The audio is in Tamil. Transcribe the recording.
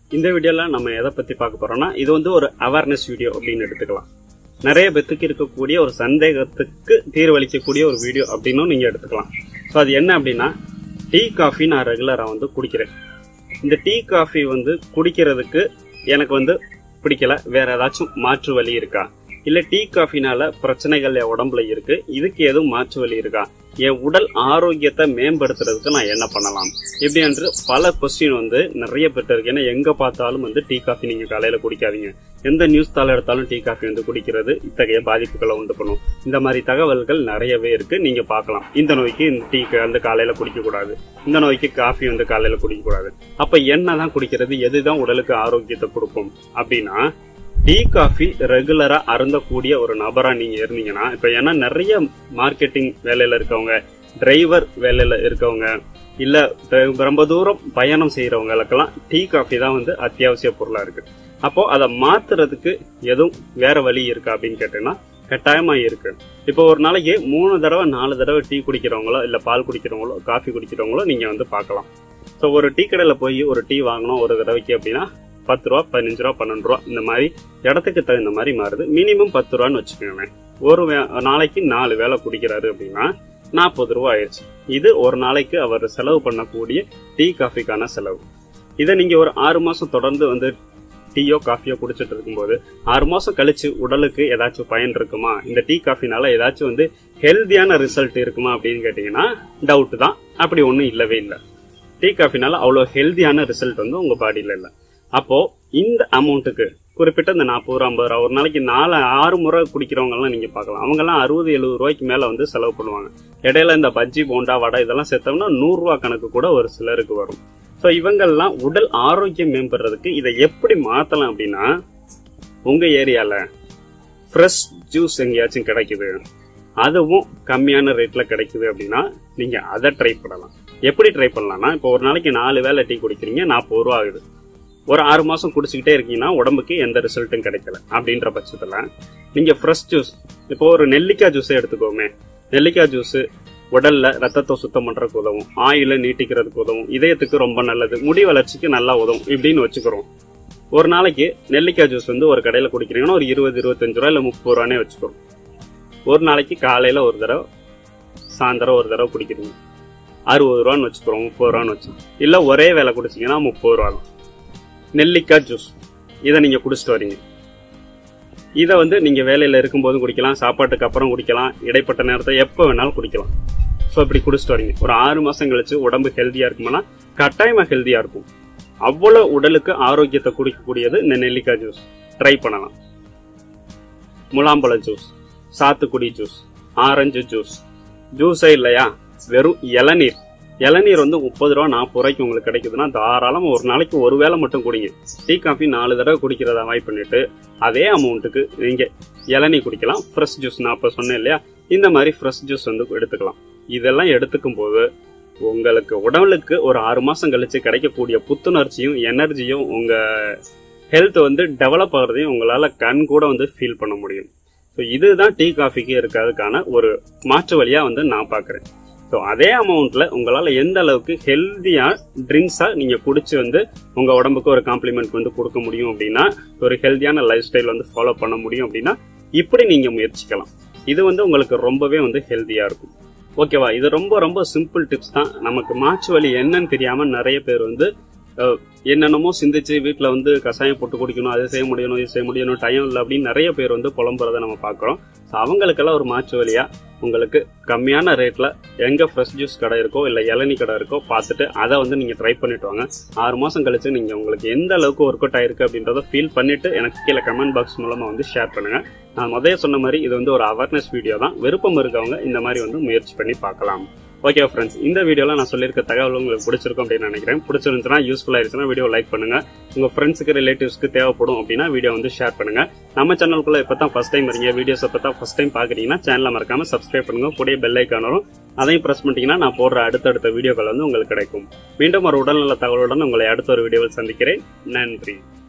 இந்த வீடியோல நம்ம எதை பத்தி பார்க்க போறோம்னா இது வந்து ஒரு அவேர்னஸ் வீடியோ அப்படின்னு எடுத்துக்கலாம் நிறைய பேத்துக்கு இருக்கக்கூடிய ஒரு சந்தேகத்துக்கு தீர்வளிக்கக்கூடிய ஒரு வீடியோ அப்படின்னும் நீங்க எடுத்துக்கலாம் ஸோ அது என்ன அப்படின்னா டீ காஃபி நான் ரெகுலரா வந்து குடிக்கிறேன் இந்த டீ காஃபி வந்து குடிக்கிறதுக்கு எனக்கு வந்து பிடிக்கல வேற ஏதாச்சும் மாற்று வழி இருக்கா இல்ல டீ காஃபினால பிரச்சனைகள் என் உடம்புல இருக்கு இதுக்கு எதுவும் மாற்று வழி இருக்கா என் உடல் ஆரோக்கியத்தை மேம்படுத்துறதுக்கு நான் என்ன பண்ணலாம் இப்படி என்று பல கொஸ்டின் வந்து நிறைய பேர்ட்ட இருக்கு ஏன்னா எங்க பார்த்தாலும் வந்து டீ காஃபி நீங்க காலையில குடிக்காதீங்க எந்த நியூஸ் தாள் எடுத்தாலும் டீ காஃபி வந்து குடிக்கிறது இத்தகைய பாதிப்புகளை உண்டு பண்ணும் இந்த மாதிரி தகவல்கள் நிறையவே இருக்கு நீங்க பார்க்கலாம் இந்த நோய்க்கு இந்த டீ வந்து காலையில குடிக்க கூடாது இந்த நோய்க்கு காஃபி வந்து காலையில குடிக்க கூடாது அப்ப என்னதான் குடிக்கிறது எதுதான் உடலுக்கு ஆரோக்கியத்தை கொடுக்கும் அப்படின்னா டீ காஃபி ரெகுலரா அருந்தக்கூடிய ஒரு நபரா நீங்க இருந்தீங்கன்னா இப்ப ஏன்னா நிறைய மார்க்கெட்டிங் வேலையில இருக்கவங்க டிரைவர் வேலையில இருக்கவங்க இல்ல ரொம்ப தூரம் பயணம் செய்யறவங்களுக்கெல்லாம் டீ காஃபி தான் வந்து அத்தியாவசிய பொருளா இருக்கு அப்போ அதை மாத்துறதுக்கு எதுவும் வேற வழி இருக்கா அப்படின்னு கேட்டீங்கன்னா கட்டாயமா இருக்கு இப்போ ஒரு நாளைக்கு மூணு தடவை நாலு தடவை டீ குடிக்கிறவங்களோ இல்ல பால் குடிக்கிறவங்களோ காஃபி குடிக்கிறவங்களோ நீங்க வந்து பார்க்கலாம் ஸோ ஒரு டீ கடையில போய் ஒரு டீ வாங்கணும் ஒரு தடவைக்கு அப்படின்னா பத்து ரூபா பதினஞ்சு ரூபா பன்னெண்டு ரூபா இந்த மாதிரி இடத்துக்கு தகுந்த மாதிரி மாறுது மினிமம் பத்து ரூபான்னு வச்சுக்கோங்களேன் ஒரு வே- நாளைக்கு நாலு வேளை குடிக்கிறாரு அப்படின்னா நாற்பது ரூபா ஆயிடுச்சு இது ஒரு நாளைக்கு அவர் செலவு பண்ணக்கூடிய டீ காஃபிக்கான செலவு இதை நீங்க ஒரு ஆறு மாசம் தொடர்ந்து வந்து டீயோ காஃபியோ குடிச்சிட்டு இருக்கும்போது ஆறு மாசம் கழிச்சு உடலுக்கு ஏதாச்சும் பயன் இருக்குமா இந்த டீ காஃபினால ஏதாச்சும் வந்து ஹெல்தியான ரிசல்ட் இருக்குமா அப்படின்னு கேட்டீங்கன்னா டவுட் தான் அப்படி ஒன்றும் இல்லவே இல்லை டீ காஃபினால அவ்வளோ ஹெல்தியான ரிசல்ட் வந்து உங்க பாடியில இல்லை அப்போ இந்த அமௌண்ட்டுக்கு குறிப்பிட்ட இந்த நாற்பது ரூபா ஐம்பது ரூபா ஒரு நாளைக்கு நாலு ஆறு முறை குடிக்கிறவங்க எல்லாம் நீங்க பார்க்கலாம் அவங்க எல்லாம் அறுபது எழுபது ரூபாய்க்கு மேல வந்து செலவு பண்ணுவாங்க இடையில இந்த பஜ்ஜி போண்டா வடை இதெல்லாம் சேர்த்தோம்னா நூறு ரூபா கணக்கு கூட ஒரு சிலருக்கு வரும் ஸோ இவங்கெல்லாம் உடல் ஆரோக்கியம் மேம்படுறதுக்கு இதை எப்படி மாத்தலாம் அப்படின்னா உங்க ஏரியால ஃப்ரெஷ் ஜூஸ் எங்கேயாச்சும் கிடைக்குது அதுவும் கம்மியான ரேட்ல கிடைக்குது அப்படின்னா நீங்க அதை ட்ரை பண்ணலாம் எப்படி ட்ரை பண்ணலாம்னா இப்போ ஒரு நாளைக்கு நாலு வேளை டீ குடிக்கிறீங்க நாற்பது ரூபா ஆகுது ஒரு ஆறு மாசம் குடிச்சுக்கிட்டே இருக்கீங்கன்னா உடம்புக்கு எந்த ரிசல்ட்டும் கிடைக்கல அப்படின்ற பட்சத்துல நீங்க ஃப்ரெஷ் ஜூஸ் இப்போ ஒரு நெல்லிக்காய் ஜூஸே எடுத்துக்கோமே நெல்லிக்காய் ஜூஸ் உடல்ல ரத்தத்தை சுத்தம் பண்றதுக்கு உதவும் ஆயில நீட்டிக்கிறதுக்கு உதவும் இதயத்துக்கு ரொம்ப நல்லது முடி வளர்ச்சிக்கு நல்லா உதவும் இப்படின்னு வச்சுக்கிறோம் ஒரு நாளைக்கு நெல்லிக்காய் ஜூஸ் வந்து ஒரு கடையில குடிக்கிறீங்கன்னா ஒரு இருபது இருபத்தஞ்சு ரூபா இல்ல முப்பது ரூபானே வச்சுக்கிறோம் ஒரு நாளைக்கு காலையில ஒரு தடவை சாயந்தரம் ஒரு தடவை குடிக்கிறீங்க அறுபது ரூபான்னு வச்சுக்கிறோம் முப்பது ரூபான்னு வச்சு இல்ல ஒரே வேலை குடிச்சீங்கன்னா முப்பது ரூபா தான் நெல்லிக்காய் ஜூஸ் இதை நீங்க குடிச்சிட்டு வரீங்க இதை வந்து நீங்க வேலையில இருக்கும்போதும் குடிக்கலாம் சாப்பாட்டுக்கு அப்புறம் குடிக்கலாம் இடைப்பட்ட நேரத்தை எப்போ வேணாலும் குடிக்கலாம் ஸோ இப்படி குடிச்சிட்டு வரீங்க ஒரு ஆறு மாசம் கழிச்சு உடம்பு ஹெல்தியா இருக்குமானா கட்டாயமா ஹெல்தியா இருக்கும் அவ்வளவு உடலுக்கு ஆரோக்கியத்தை குடிக்கக்கூடியது இந்த நெல்லிக்காய் ஜூஸ் ட்ரை பண்ணலாம் முலாம்பழ ஜூஸ் சாத்துக்குடி ஜூஸ் ஆரஞ்சு ஜூஸ் ஜூஸே இல்லையா வெறும் இளநீர் இளநீர் வந்து முப்பது ரூபா நாற்பது ரூபாய்க்கு உங்களுக்கு கிடைக்குதுன்னா தாராளமா ஒரு நாளைக்கு ஒரு வேளை மட்டும் குடிங்க டீ காஃபி நாலு தடவை குடிக்கிறத அவாய்ட் பண்ணிட்டு அதே அமௌண்ட்டுக்கு நீங்க இளநீர் குடிக்கலாம் ஃப்ரெஷ் ஜூஸ் நான் அப்ப சொன்னேன் இல்லையா இந்த மாதிரி ஃப்ரெஷ் ஜூஸ் வந்து எடுத்துக்கலாம் இதெல்லாம் எடுத்துக்கும் போது உங்களுக்கு உடலுக்கு ஒரு ஆறு மாசம் கழிச்சு கிடைக்கக்கூடிய புத்துணர்ச்சியும் எனர்ஜியும் உங்க ஹெல்த் வந்து டெவலப் ஆகுறதையும் உங்களால கண் கூட வந்து ஃபீல் பண்ண முடியும் ஸோ இதுதான் டீ காஃபிக்கு இருக்கிறதுக்கான ஒரு மாற்று வழியா வந்து நான் பார்க்குறேன் ஸோ அதே அமௌண்ட்ல உங்களால எந்த அளவுக்கு ஹெல்தியா ட்ரிங்க்ஸா நீங்க குடிச்சு வந்து உங்க உடம்புக்கு ஒரு காம்ப்ளிமெண்ட் வந்து கொடுக்க முடியும் அப்படின்னா ஒரு ஹெல்தியான லைஃப் ஸ்டைல் வந்து ஃபாலோ பண்ண முடியும் அப்படின்னா இப்படி நீங்க முயற்சிக்கலாம் இது வந்து உங்களுக்கு ரொம்பவே வந்து ஹெல்தியா இருக்கும் ஓகேவா இது ரொம்ப ரொம்ப சிம்பிள் டிப்ஸ் தான் நமக்கு மாற்று வழி என்னன்னு தெரியாம நிறைய பேர் வந்து அஹ், என்னென்னமோ சிந்திச்சு வீட்டில் வந்து கஷாயம் போட்டு குடிக்கணும் அதை செய்ய முடியணும் இது செய்ய முடியணும் டைம் இல்லை அப்படின்னு நிறைய பேர் வந்து புலம்புறதை நம்ம பார்க்குறோம் ஸோ அவங்களுக்கெல்லாம் ஒரு மாற்று வழியா உங்களுக்கு கம்மியான ரேட்ல எங்க ஃப்ரெஷ் ஜூஸ் கடை இருக்கோ இல்லை இளநீ கடை இருக்கோ பார்த்துட்டு அதை வந்து நீங்க ட்ரை பண்ணிட்டு வாங்க ஆறு மாசம் கழிச்சு நீங்க உங்களுக்கு எந்த அளவுக்கு ஒர்க் அவுட் ஆயிருக்கு அப்படின்றத ஃபீல் பண்ணிட்டு எனக்கு கீழே கமெண்ட் பாக்ஸ் மூலமா வந்து ஷேர் பண்ணுங்க நான் முதல்ல சொன்ன மாதிரி இது வந்து ஒரு அவேர்னஸ் வீடியோ தான் விருப்பம் இருக்கவங்க இந்த மாதிரி வந்து முயற்சி பண்ணி பார்க்கலாம் ஓகே ஃப்ரெண்ட்ஸ் இந்த வீடியோல நான் சொல்லியிருக்க தகவல் உங்களுக்கு பிடிச்சிருக்கும் அப்படின்னு நினைக்கிறேன் பிடிச்சிருந்துச்சுன்னா யூஸ்ஃபுல்லா இருந்துச்சுன்னா வீடியோ லைக் பண்ணுங்க உங்க ஃப்ரெண்ட்ஸுக்கு ரிலேட்டிவ்ஸ்க்கு தேவைப்படும் அப்படின்னா வீடியோ வந்து ஷேர் பண்ணுங்க நம்ம சேனலுக்குள்ள இப்போ தான் ஃபர்ஸ்ட் டைம் வரீங்க வீடியோஸ் இப்போ தான் ஃபர்ஸ்ட் டைம் பாக்குறீங்கன்னா சேனலை மறக்காம சப்ஸ்கிரைப் பண்ணுங்க கூடிய பெல் ஐக்கான் வரும் அதையும் பிரஸ் பண்ணிட்டீங்கன்னா நான் போடுற அடுத்தடுத்த வீடியோக்கள் வந்து உங்களுக்கு கிடைக்கும் மீண்டும் ஒரு உடல்நல தகவலுடன் உங்களை அடுத்த ஒரு வீடியோவில் சந்திக்கிறேன் நன்றி